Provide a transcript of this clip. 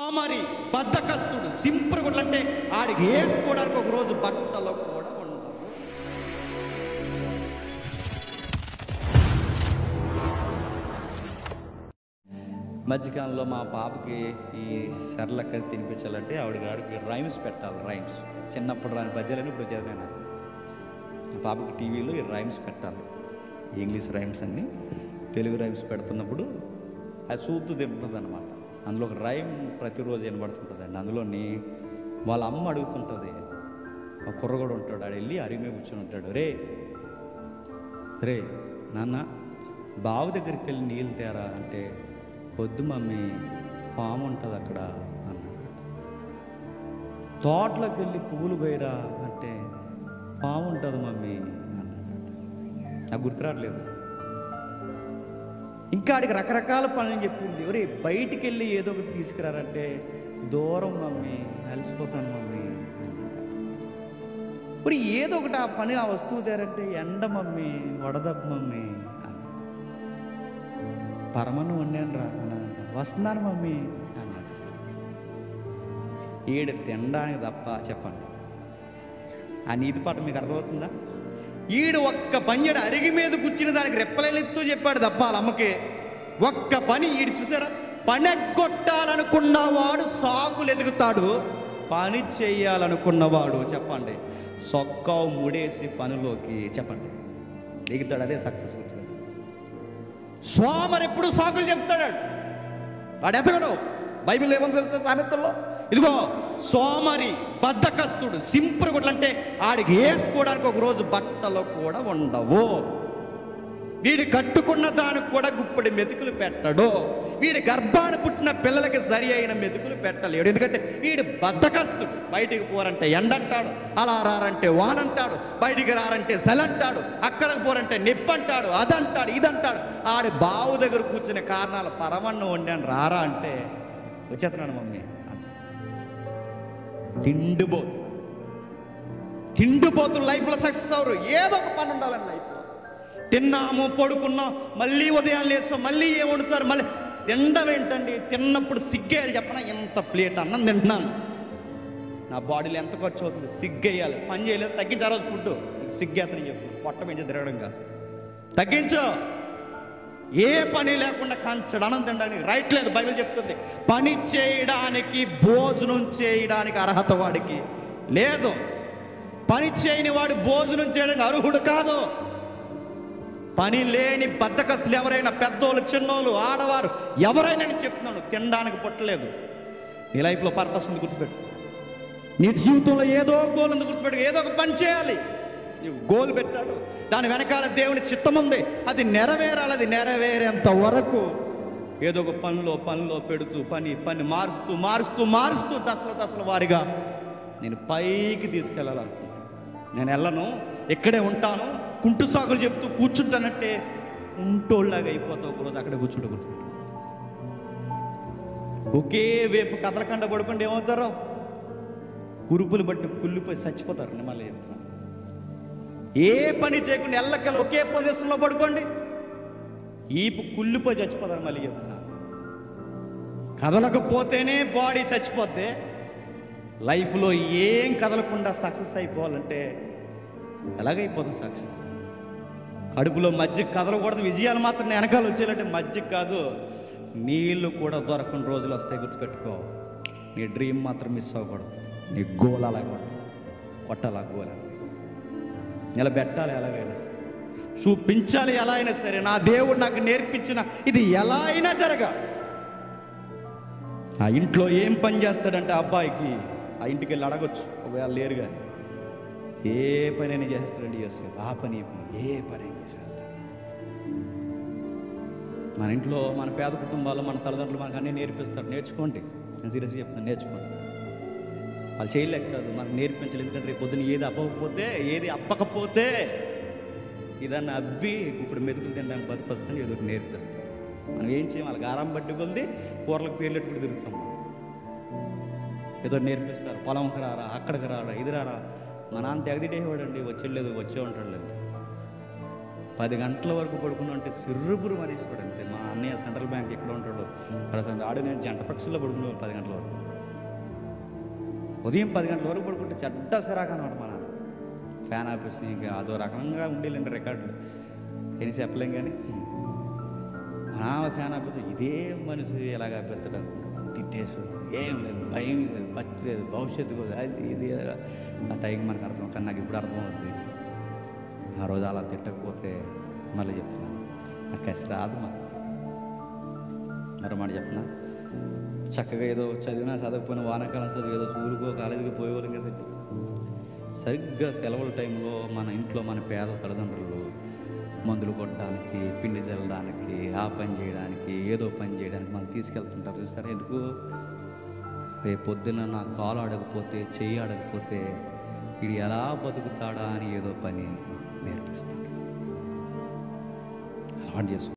సోమరి బద్దకస్తుడు సింపుల్ అంటే ఆడికి వేసుకోవడానికి ఒక రోజు బట్టలు కూడా ఉండవు మధ్యకాలంలో మా పాపకి ఈ సర్లక్క తినిపించాలంటే ఆవిడ గారికి రైమ్స్ పెట్టాలి రైమ్స్ చిన్నప్పుడు రాని పద్యాలని ఇప్పుడు చదివాను మా పాపకి టీవీలో ఈ రైమ్స్ పెట్టాలి ఇంగ్లీష్ రైమ్స్ అన్ని తెలుగు రైమ్స్ పెడుతున్నప్పుడు అది చూస్తూ తింటుంది అనమాట అందులో ఒక రైమ్ ప్రతిరోజు వినబడుతుంటుంది అండి అందులోని వాళ్ళ అమ్మ అడుగుతుంటుంది ఒక కుర్రగోడు ఉంటాడు ఆడు వెళ్ళి అరిమే కూర్చొని ఉంటాడు రే రే నాన్న బావి దగ్గరికి వెళ్ళి నీళ్ళు తేరా అంటే వద్దు మమ్మీ పాము ఉంటుంది అక్కడ అన్నాడు తోటలోకి వెళ్ళి పువ్వులు పోయిరా అంటే పాము ఉంటుంది మమ్మీ అన్నాడు నాకు గుర్తురావట్లేదు ఇంకా ఆడికి రకరకాల పనులు చెప్పింది ఒరే బయటికి వెళ్ళి ఏదో ఒకటి తీసుకురారంటే దూరం మమ్మీ అలసిపోతాను మమ్మీ మరి ఏదో ఒకటి ఆ పని ఆ వస్తువు తేరంటే ఎండ మమ్మీ వడదబ్బ మమ్మీ అన్నాడు. పరమను వండాను రా అన్నాను వస్తున్నాను మమ్మీ అన్నాడు ఈడు తినడానికి తప్ప చెప్పండి ఆ నీతి పాట మీకు అర్థమవుతుందా ఈడు ఒక్క పనియడు అరిగి మీద కూర్చుని దానికి రెప్పలెత్తు చెప్పాడు తప్ప వాళ్ళ అమ్మకి ఒక్క పని ఈడు చూసారా పనెగ్గొట్టాలనుకున్నవాడు సాకులు ఎదుగుతాడు పని చేయాలనుకున్నవాడు చెప్పండి సొక్కావు ముడేసి పనిలోకి చెప్పండి ఎగుతాడు అదే సక్సెస్ గుర్తుపెట్టు సోమరు ఎప్పుడు సాకులు చెప్తాడు వాడు ఎదగడు బైబిల్ ఏమని తెలుసా సామెతల్లో ఇదిగో సోమరి బద్దకస్తుడు సింపుల్ గుడ్లు అంటే ఆడికి వేసుకోవడానికి ఒక రోజు బట్టలు కూడా ఉండవు వీడి కట్టుకున్న దానికి కూడా గుప్పడి మెతుకులు పెట్టడు వీడి గర్భాన పుట్టిన పిల్లలకి సరి అయిన మెతుకులు పెట్టలేడు ఎందుకంటే వీడు బద్దకస్తుడు బయటికి పోరంటే ఎండంటాడు అలా రారంటే వానంటాడు బయటికి రారంటే సెలంటాడు అక్కడికి పోరంటే నిప్పంటాడు అదంటాడు ఇదంటాడు ఆడి బావు దగ్గర కూర్చునే కారణాలు పరమన్నం వండాను రారా అంటే వచ్చేస్తున్నాను మమ్మీ తిండిపోతు తిండిపోతు లైఫ్లో సక్సెస్ అవరు ఏదో ఒక పని ఉండాలని లైఫ్లో తిన్నాము పడుకున్నాం మళ్ళీ ఉదయం లేస్తాం మళ్ళీ ఏం వండుతారు మళ్ళీ తినడం ఏంటండి తిన్నప్పుడు సిగ్గేయాలి చెప్పనా ఎంత ప్లేట్ అన్నం తింటున్నాను నా బాడీలో ఎంత ఖర్చు అవుతుంది సిగ్గేయాలి పని చేయలేదు తగ్గించారు రోజు ఫుడ్ సిగ్గేతని చెప్పు పొట్ట పెంచి తిరగడం కాదు తగ్గించు ఏ పని లేకుండా కంచడు అన్నం తినడానికి రైట్ లేదు బైబిల్ చెప్తుంది పని చేయడానికి భోజనం చేయడానికి అర్హత వాడికి లేదు పని చేయని వాడు భోజనం చేయడానికి అర్హుడు కాదు పని లేని బద్దకస్తులు ఎవరైనా పెద్దోళ్ళు చిన్నోళ్ళు ఆడవారు ఎవరైనా నేను చెప్తున్నాను తినడానికి పుట్టలేదు నీ లైఫ్లో పర్పస్ ఉంది గుర్తుపెట్టు నీ జీవితంలో ఏదో గోల్ ఉంది గుర్తుపెట్టు ఏదో ఒక పని చేయాలి నీవు గోల్ పెట్టాడు దాని వెనకాల దేవుని చిత్తం ఉంది అది నెరవేరాలి అది నెరవేరేంత వరకు ఏదో ఒక పనిలో పనిలో పెడుతూ పని పని మారుస్తూ మారుస్తూ మారుస్తూ దశల దశల వారిగా నేను పైకి తీసుకెళ్ళాలనుకుంటున్నాను నేను వెళ్ళను ఇక్కడే ఉంటాను కుంటు సాగులు చెప్తూ కూర్చుంటానంటే కుంటోళ్ళలాగా అయిపోతావు ఒకరోజు అక్కడే కూర్చుంటే కూర్చుంటా ఒకే వేపు కదలకండ పడుకుంటే ఏమవుతారో కురుపులు బట్టి కుళ్ళిపోయి చచ్చిపోతారు నేను మళ్ళీ చెప్తున్నా ఏ పని చేయకుండా ఎల్లకెళ్ళ ఒకే పొజిషన్లో పడుకోండి ఈపు కుళ్ళిపోయి చచ్చిపోతారు మళ్ళీ చెప్తున్నా కదలకపోతేనే బాడీ చచ్చిపోతే లైఫ్లో ఏం కదలకుండా సక్సెస్ అయిపోవాలంటే ఎలాగైపోతుంది సక్సెస్ కడుపులో మజ్జిగ కదలకూడదు విజయాలు మాత్రం వెనకాల వచ్చేయాలంటే మజ్జిగ కాదు నీళ్ళు కూడా దొరకని రోజులు వస్తాయి గుర్తుపెట్టుకో నీ డ్రీమ్ మాత్రం మిస్ అవ్వకూడదు నీ గోల్ అలాగే ఉండాలి కొట్టాలా గోల్ నిలబెట్టాలి ఎలాగైనా సరే చూపించాలి ఎలా అయినా సరే నా దేవుడు నాకు నేర్పించిన ఇది ఎలా అయినా జరగా ఆ ఇంట్లో ఏం పని చేస్తాడంటే ఆ అబ్బాయికి ఆ ఇంటికి వెళ్ళి అడగొచ్చు ఒకవేళ లేరు కానీ ఏ పని అయినా చేస్తాడండి చేస్తాడు ఆ పని ఈ పని ఏ పని అయినా చేసేస్తాడు మన ఇంట్లో మన పేద కుటుంబాల్లో మన తల్లిదండ్రులు మనకు అన్నీ నేర్పిస్తారు నేర్చుకోండి నేను సీరియస్గా చెప్తాను నేర్చుకోండి వాళ్ళు చేయలేక కాదు మనకు నేర్పించాలి ఎందుకంటే రేపు పొద్దున ఏది అప్పకపోతే ఏది అప్పకపోతే ఇదన్నా అబ్బి ఇప్పుడు మెతుకులు తినడానికి బతుకుతుందని ఏదో ఒకటి నేర్పిస్తారు మనం ఏం చేయం వాళ్ళకి ఆరాం బట్టి కొద్ది కూరలకు పేర్లు పెట్టుకుని తిరుగుతాం మనం. ఏదో నేర్పిస్తారు పొలంకి రారా అక్కడికి రారా ఇది రారా మా నాన్న తెగదిటేవాడండి వచ్చేలేదు వచ్చే ఉంటాడులేండి పది గంటల వరకు పడుకున్నా అంటే సిర్రుబురు అనేసి కూడా అంతే మా అన్నయ్య సెంట్రల్ బ్యాంక్ ఎక్కడ ఉంటాడు ప్రస్తుతం ఆడు నేను జంట పక్షుల్లో పడుకునే పది గంటల వరకు ఉదయం పది గంటల వరకు పడుకుంటే చెడ్డ సిరాక అనమాట మా నాన్న ఫ్యాన్ ఆపేసి ఇంకా అదో రకంగా ఉండేలేండి రికార్డులు ఏం చెప్పలేం కానీ మా నాన్న ఫ్యాన్ ఆపేసి ఇదే మనిషి ఎలాగ ఆపేస్తాడు తిట్టేసు ఏం లేదు భయం లేదు భక్తి లేదు భవిష్యత్తు కూడా అది ఇది ఆ టైం మనకు అర్థం కానీ నాకు ఇప్పుడు అర్థం అవుతుంది ఆ రోజు అలా తిట్టకపోతే మళ్ళీ చెప్తున్నాను నాకు కసి రాదు మాకు మరో మాట చెప్పనా చక్కగా ఏదో చదివినా చదవకపోయినా వానాకాలం చదివి ఏదో స్కూల్కో కాలేజీకి పోయేవాళ్ళం కదండి సరిగ్గా సెలవుల టైంలో మన ఇంట్లో మన పేద తల్లిదండ్రులు మందులు కొట్టడానికి పిండి చల్లడానికి ఆ పని చేయడానికి ఏదో పని చేయడానికి మనం తీసుకెళ్తుంటారు చూసారా ఎందుకు రేపు పొద్దున్న నా కాలు అడగపోతే చెయ్యి అడగపోతే ఇది ఎలా బతుకుతాడా అని ఏదో పని నేర్పిస్తారు అలవాటు చేసుకో